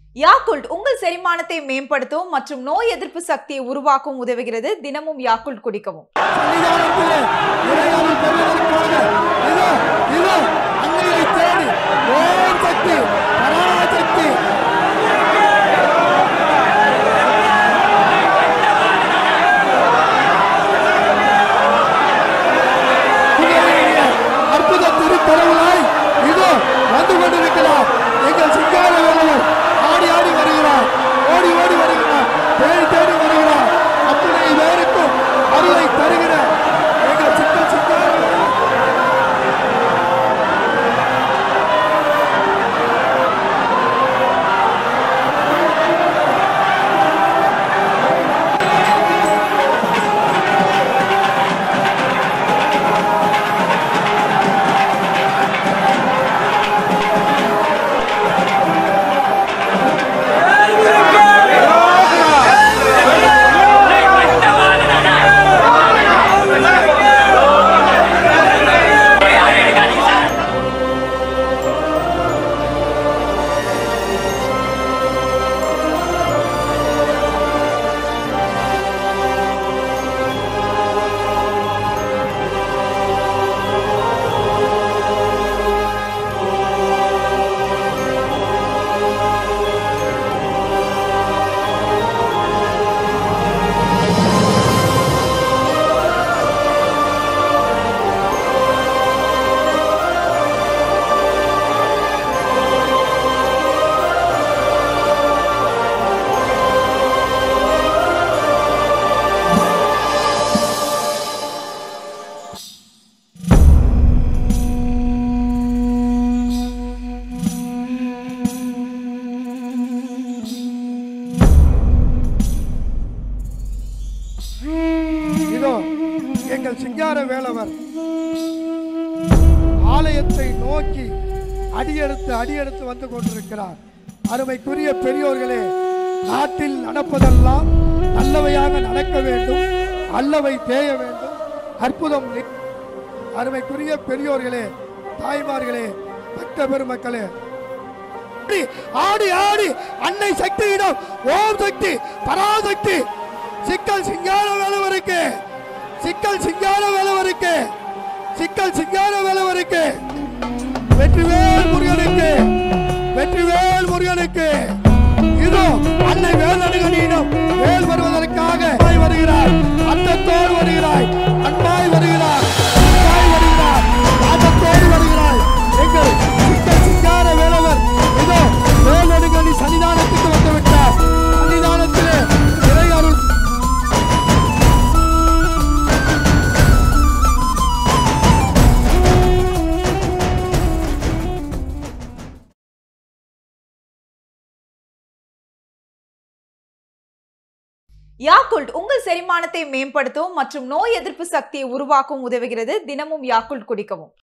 Yakult உங்கள் செரிமானத்தை மேம்படுத்தவும் மற்றும் நோய் எதிர்ப்பு சக்தியை உருவாக்கவும் உதவுகிறது தினமும் யாக்குல்ட் குடிக்கவும் சன்னிதானத்திலே இறையாமல் பெறுவதற்காக இதோ இதோ அன்னையை தேடி ஓம் சக்தி பராசக்தி உங்களுடைய அற்புத திருக்கடவுளாய் இதோ வந்து கொண்டிருக்கிறார் எங்கள் சிங்கார வேலவர் ஆடி ஆடி வருகிறார் ஓடி ஓடி வருகிறார் தேடி தேடி வருகிறார் அத்துணை பேருக்கும் அருளை தருகிற எங்கள் சித்த சிங்கார வேலவர் இதோ எங்கள் சிங்கார வேலவர் ஆலயத்தை நோக்கி அடியெடுத்து அடியெடுத்து வந்து கொண்டிருக்கிறார் அருமைக்குரிய பெரியோர்களே நாட்டில் நடப்பதெல்லாம் நல்லவையாக நடக்க வேண்டும் அல்லவை தேய வேண்டும் அற்புதம் நி- அருமைக்குரிய பெரியோர்களே தாய்மார்களே பக்த பெருமக்களே ஆடி, ஆடி ஆடி அன்னை சக்தியிடம் ஓம் சக்தி பராசக்தி சிக்கல் சிங்கார வேலவருக்கு சிக்கல் சிங்கார வேலவருக்கு சிக்கல் சிங்கார வேலவருக்கு வெற்றிவேல் முருகனுக்கு வெற்றிவேல் முருகனுக்கு இதோ அன்னை வேலனுகனிடம் வேல் வருவதற்காக அன்பாய் வருகிறார் அந்தத்தோடு வருகிறாய் அன்பாய் வருகிறார் அன்பாய் வருகிறார் ஆட்டத்தோடு வருகிறாய் எங்கள் சிக்கல் சிங்கார வேலவர் இதோ வேலனுகனி சன்னிதானத்துக்கு வந்து விட்டார் சன்னிதானத்திலே இறை அருள் யாக்குல்ட் உங்கள் செரிமானத்தை மேம்படுத்தவும் மற்றும் நோய் எதிர்ப்பு சக்தியை உருவாக்கவும் உதவுகிறது தினமும் யாக்குல்ட் குடிக்கவும்